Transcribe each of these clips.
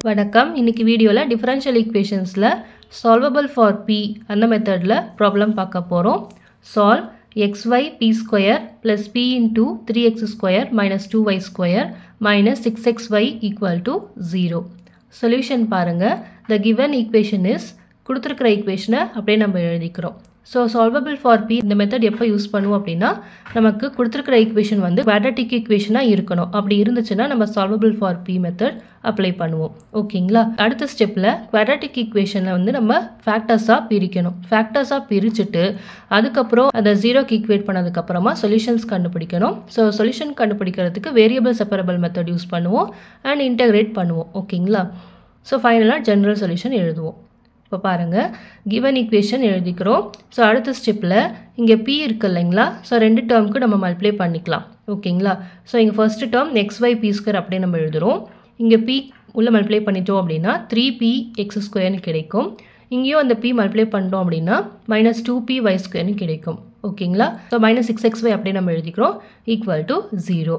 வணக்கம் இன்னைக்கு வீடியோவில் டிஃபரன்ஷியல் ஈக்குவேஷன்ஸில் சால்வபிள் ஃபார் பி அந்த மெத்தடில் ப்ராப்ளம் பார்க்க போகிறோம் solve xy p square plus p into three x square minus two y square minus six x y equal to zero solution பாருங்கள் த கிவன் ஈக்குவேஷன் இஸ் கொடுத்துருக்கிற ஈக்குவேஷனை அப்படியே நம்ம எழுதிக்கிறோம் ஸோ சால்வபிள் ஃபார் பி இந்த method எப்போ use பண்ணுவோம் அப்படின்னா நமக்கு கொடுத்துருக்கிற ஈக்குவேஷன் வந்து குவாட்ரட்டிக் ஈக்குவேஷனாக இருக்கணும் அப்படி இருந்துச்சுன்னா நம்ம solvable for p method apply பண்ணுவோம் ஓகேங்களா அடுத்த ஸ்டெப்பில் குவாட்ரட்டிக் ஈக்குவேஷனை வந்து நம்ம ஃபேக்டர்ஸாக பிரிக்கணும் ஃபேக்டர்ஸாக பிரிச்சுட்டு அதுக்கப்புறம் அதை ஜீரோக்கு ஈக்குவேட் பண்ணதுக்கப்புறமா சொல்யூஷன்ஸ் கண்டுபிடிக்கணும் ஸோ சொல்யூஷன் கண்டுபிடிக்கிறதுக்கு வேரியபிள் செப்பரபிள் மெத்தட் யூஸ் பண்ணுவோம் அண்ட் இன்டகிரேட் பண்ணுவோம் ஓகேங்களா ஸோ ஃபைனலாக ஜென்ரல் சொல்யூஷன் எழுதுவோம் இப்போ பாருங்கள் கிவன் ஈக்குவேஷன் எழுதிக்கிறோம் ஸோ அடுத்த ஸ்டெப்பில் இங்கே பி இருக்குது இல்லைங்களா ஸோ ரெண்டு டேர்முக்கு நம்ம மல்டிப்ளை பண்ணிக்கலாம் ஓகேங்களா ஸோ இங்கே first term x y p square அப்படியே நம்ம எழுதுகிறோம் இங்கே பி உள்ளே மல்டிப்ளை பண்ணிட்டோம் அப்படின்னா த்ரீ பி எக்ஸ் ஸ்கொயர்னு கிடைக்கும் இங்கேயும் அந்த பி மல்டிப்ளை பண்ணிட்டோம் அப்படின்னா மைனஸ் டூ பி ஒய் ஸ்கொயர்னு கிடைக்கும் ஓகேங்களா so minus six x y அப்படியே நம்ம எழுதிக்கிறோம் ஈக்குவல் டு ஜீரோ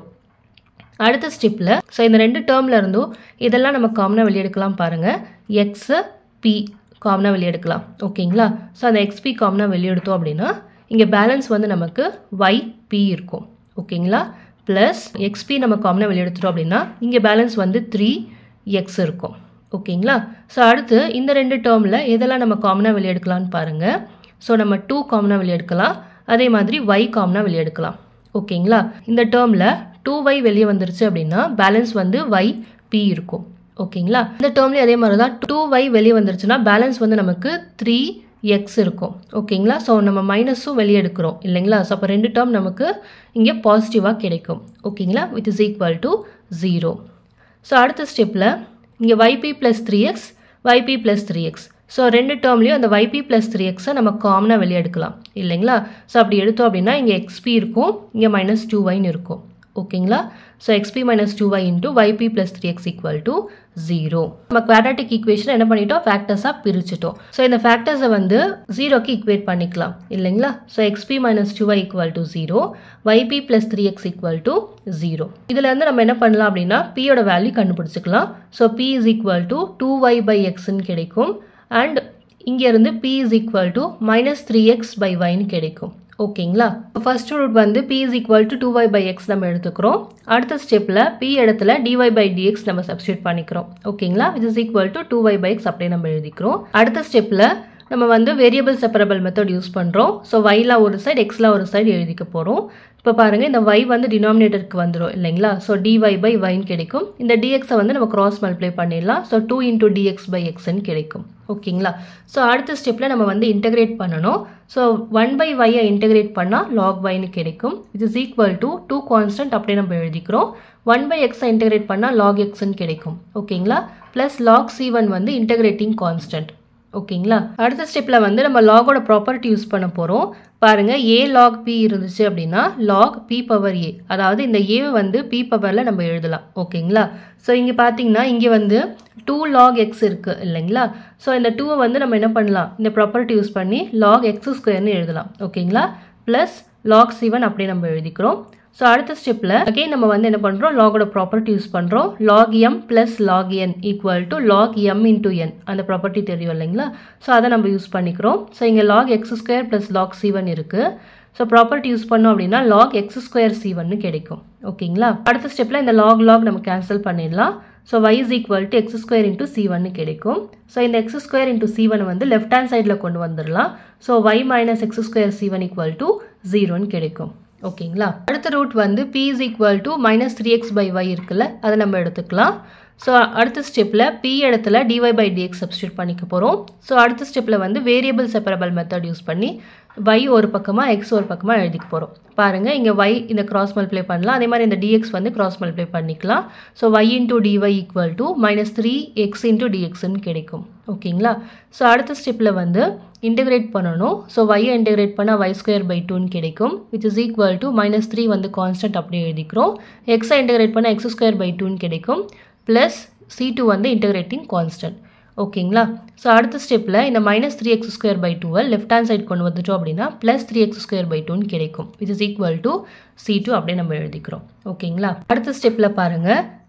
அடுத்த ஸ்டெப்பில் ஸோ இந்த ரெண்டு டேர்மில் இருந்தும் இதெல்லாம் நம்ம காமனாக வெளியெடுக்கலாம் பாருங்கள் எக்ஸு பி காமனாக வெளியெடுக்கலாம் ஓகேங்களா ஸோ அந்த எக்ஸ்பி காமனாக வெளியெடுத்தோம் அப்படின்னா இங்கே பேலன்ஸ் வந்து நமக்கு ஒய் பி இருக்கும் ஓகேங்களா ப்ளஸ் எக்ஸ்பி நம்ம காமனாக வெளியெடுத்துட்டோம் அப்படின்னா இங்கே பேலன்ஸ் வந்து த்ரீ எக்ஸ் இருக்கும் ஓகேங்களா ஸோ அடுத்து இந்த ரெண்டு டேர்மில் எதெல்லாம் நம்ம காமனாக வெளியெடுக்கலாம்னு பாருங்கள் ஸோ நம்ம டூ காமனாக வெளியெடுக்கலாம் அதே மாதிரி ஒய் காமனாக வெளியெடுக்கலாம் ஓகேங்களா இந்த டேர்மில் டூ ஒய் வெளியே வந்துருச்சு அப்படின்னா பேலன்ஸ் வந்து ஒய் பி இருக்கும் ஓகேங்களா இந்த டேர்ம்லேயும் அதே மாதிரி தான் டூ ஒய் வெளியே வந்துருச்சுன்னா பேலன்ஸ் வந்து நமக்கு த்ரீ எக்ஸ் இருக்கும் ஓகேங்களா ஸோ நம்ம மைனஸும் வெளியே எடுக்கிறோம் இல்லைங்களா ஸோ அப்போ ரெண்டு டேர்ம் நமக்கு இங்கே பாசிட்டிவாக கிடைக்கும் ஓகேங்களா with is equal to zero so அடுத்த ஸ்டெப்பில் இங்கே y p plus three x y p plus three x so ரெண்டு டேர்ம்லேயும் அந்த ஒய்பி ப்ளஸ் த்ரீ எக்ஸை நம்ம காமனாக வெளியே எடுக்கலாம் இல்லைங்களா ஸோ அப்படி எடுத்தோம் அப்படின்னா இங்கே எக்ஸ்பி இருக்கும் இங்கே மைனஸ் டூ ஒய்னு இருக்கும் ஓகேங்களா so x p minus two y into y p plus three x equal to zero நம்ம குவாட்ராட்டிக் ஈக்குவேஷன் என்ன பண்ணிட்டோம் ஃபேக்டர்ஸாக பிரிச்சுட்டோம் ஸோ இந்த ஃபேக்டர்ஸை வந்து ஜீரோக்கு ஈக்குவேட் பண்ணிக்கலாம் இல்லைங்களா so x p minus two y equal to zero y p plus three x equal to zero இதில் இருந்து நம்ம என்ன பண்ணலாம் அப்படின்னா பியோட வேல்யூ கண்டுபிடிச்சிக்கலாம் so p is equal to two y by எக்ஸ்ன்னு கிடைக்கும் அண்ட் இங்கேருந்து p is equal to minus three x by ஒய்னு கிடைக்கும் ஓகேங்களா ஃபர்ஸ்ட் ரூட் வந்து p is equal to two y by x நம்ம எடுத்துக்கிறோம் அடுத்த ஸ்டெப்பில் பி இடத்துல டிஒய் பை டிஎக்ஸ் நம்ம சப்ஸ்டியூட் பண்ணிக்கிறோம் ஓகேங்களா which is equal to two y by x அப்படியே நம்ம எழுதிக்கிறோம் அடுத்த ஸ்டெப்பில் நம்ம வந்து வேரியபிள் செப்பரபிள் மெத்தட் யூஸ் பண்ணுறோம் ஸோ ஒய்லாம் ஒரு சைடு எக்ஸ்லாம் ஒரு சைடு எழுதிக்க போகிறோம் இப்போ பாருங்கள் இந்த y வந்து டினாமினேட்டருக்கு வந்துடும் இல்லைங்களா ஸோ dy பை ஒய்னு கிடைக்கும் இந்த dx வந்து நம்ம கிராஸ் மல்டிப்ளை பண்ணிடலாம் so two into d x by எக்ஸ்ன்னு கிடைக்கும் ஓகேங்களா ஸோ அடுத்த ஸ்டெப்பில் நம்ம வந்து இன்டகிரேட் பண்ணணும் ஸோ ஒன் பை ஒய்யை இன்டகிரேட் பண்ணால் லாக் ஒய்னு கிடைக்கும் இது is equal to two constant அப்படியே நம்ம எழுதிக்கிறோம் ஒன் பை எக்ஸை இன்டகிரேட் பண்ணால் லாக் எக்ஸ்ன்னு கிடைக்கும் ஓகேங்களா ப்ளஸ் லாக் சி ஒன் வந்து இன்டகிரேட்டிங் கான்ஸ்டன்ட் ஓகேங்களா அடுத்த ஸ்டெப்பில் வந்து நம்ம லாகோட ப்ராப்பர்ட்டி யூஸ் பண்ண போகிறோம் பாருங்கள் ஏ லாக் பி இருந்துச்சு அப்படின்னா லாக் பி பவர் ஏ அதாவது இந்த ஏ வந்து பி பவரில் நம்ம எழுதலாம் ஓகேங்களா ஸோ இங்கே பார்த்தீங்கன்னா இங்கே வந்து டூ லாக் எக்ஸ் இருக்குது இல்லைங்களா ஸோ இந்த டூவை வந்து நம்ம என்ன பண்ணலாம் இந்த ப்ராப்பர்ட்டி யூஸ் பண்ணி லாக் எக்ஸ் ஸ்கொயர்னு எழுதலாம் ஓகேங்களா ப்ளஸ் லாக் சிவன் அப்படியே நம்ம எழுதிக்கிறோம் ஸோ அடுத்த ஸ்டெப்பில் அகைன் நம்ம வந்து என்ன பண்ணுறோம் லாகோட ப்ராப்பர்ட்டி யூஸ் பண்ணுறோம் log m plus log n equal to log m into n அந்த ப்ராப்பர்ட்டி தெரியும் இல்லைங்களா ஸோ அதை நம்ம யூஸ் பண்ணிக்கிறோம் ஸோ இங்கே log x square plus log c one இருக்குது ஸோ ப்ராப்பர்ட்டி யூஸ் பண்ணோம் அப்படின்னா லாக் எக்ஸ் ஸ்கொயர் சிவன்னு கிடைக்கும் ஓகேங்களா அடுத்த ஸ்டெப்பில் இந்த லாக் லாக் நம்ம கேன்சல் பண்ணிடலாம் so y is equal to x square into c ஒன்னு கிடைக்கும் ஸோ இந்த x square into c one வந்து லெஃப்ட் ஹேண்ட் சைடில் கொண்டு வந்துடலாம் so y minus x square c one equal to ஜீரோன்னு கிடைக்கும் ஓகேங்களா அடுத்த ரூட் வந்து p is equal to minus three x by y இருக்குல்ல அதை நம்ம எடுத்துக்கலாம் ஸோ அடுத்த ஸ்டெப்பில் p இடத்துல dy பை டிஎக்ஸ் சப்ஸ்டியூட் பண்ணிக்க போகிறோம் ஸோ அடுத்த ஸ்டெப்பில் வந்து வேரியபிள் செப்பரபிள் மெத்தட் யூஸ் பண்ணி y ஒரு பக்கமாக x ஒரு பக்கமாக எழுதிக்க போகிறோம் பாருங்கள் இங்கே y இந்த கிராஸ் மல்டிப்ளை பண்ணலாம் அதே மாதிரி இந்த dx வந்து கிராஸ் மல்டிப்ளை பண்ணிக்கலாம் so y into d y equal to minus three x into டிஎக்ஸ்ன்னு கிடைக்கும் ஓகேங்களா ஸோ அடுத்த ஸ்டெப்பில் வந்து இன்டகிரேட் பண்ணணும் ஸோ ஒய்யை இன்டகிரேட் பண்ணால் ஒய் ஸ்கொயர் பை டூன்னு கிடைக்கும் which is equal to minus three வந்து கான்ஸ்டன்ட் அப்படியே எழுதிக்கிறோம் எக்ஸை இன்டகிரேட் பண்ணால் எக்ஸ் ஸ்கொயர் பை டூன்னு கிடைக்கும் ப்ளஸ் சி டூ வந்து இன்டகிரேட்டிங் கான்ஸ்டன்ட் ஓகேங்களா ஸோ அடுத்த ஸ்டெப்பில் இந்த minus three x square by டூவை லெஃப்ட் ஹேண்ட் சைட் கொண்டு வந்துட்டோம் அப்படின்னா plus three x square by டூன்னு கிடைக்கும் which is equal to c two அப்படியே நம்ம எழுதிக்கிறோம் ஓகேங்களா அடுத்த ஸ்டெப்பில் பாருங்கள்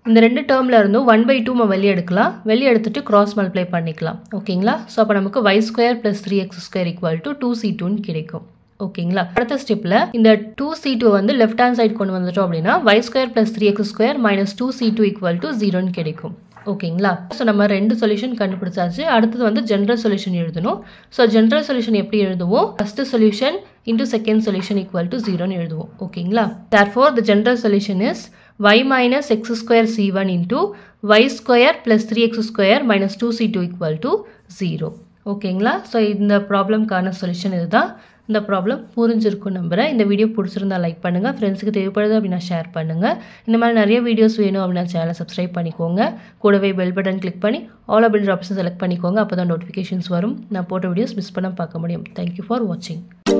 இந்த ரெண்டு டேர்மில் இருந்தும் ஒன் பை டூ நம்ம வெளியே எடுக்கலாம் வெளியே எடுத்துட்டு கிராஸ் மல்டிப்ளை பண்ணிக்கலாம் ஓகேங்களா ஸோ அப்போ நமக்கு y square plus three x square equal to two c டூன்னு கிடைக்கும் ஓகேங்களா அடுத்த ஸ்டெப்பில் இந்த டூ சி டூ வந்து லெஃப்ட் ஹேண்ட் சைடு கொண்டு வந்துட்டோம் அப்படின்னா y square plus three x square minus two c two equal to ஜீரோன்னு கிடைக்கும் ஓகேங்களா ஸோ நம்ம ரெண்டு சொல்யூஷன் கண்டுபிடிச்சாச்சு அடுத்தது வந்து ஜென்ரல் சொல்யூஷன் எழுதணும் ஸோ ஜென்ரல் சொல்யூஷன் எப்படி எழுதுவோம் first solution into second solution equal to ஜீரோன்னு எழுதுவோம் ஓகேங்களா therefore the general solution is y minus x square c1 into y square plus 3x square minus 2c2 equal to 0 ஓகேங்களா so இந்த ப்ராப்ளம்க்கான solution இதுதான் இந்த problem புரிஞ்சிருக்கும் நம்புகிறேன் இந்த வீடியோ பிடிச்சிருந்தா லைக் பண்ணுங்கள் ஃப்ரெண்ட்ஸுக்கு தேவைப்படுது அப்படின்னா ஷேர் பண்ணுங்கள் இந்த மாதிரி நிறைய வீடியோஸ் வேணும் அப்படின்னா சேனலை சப்ஸ்கிரைப் பண்ணிக்கோங்க கூடவே பெல் பட்டன் கிளிக் பண்ணி ஆல் அப்படின்ற ஆப்ஷன் செலக்ட் பண்ணிக்கோங்க அப்போ தான் நோட்டிஃபிகேஷன்ஸ் வரும் நான் போட்ட வீடியோஸ் மிஸ் பண்ண பார்க்க முடியும் தேங்க்யூ ஃபார் வாட்சிங்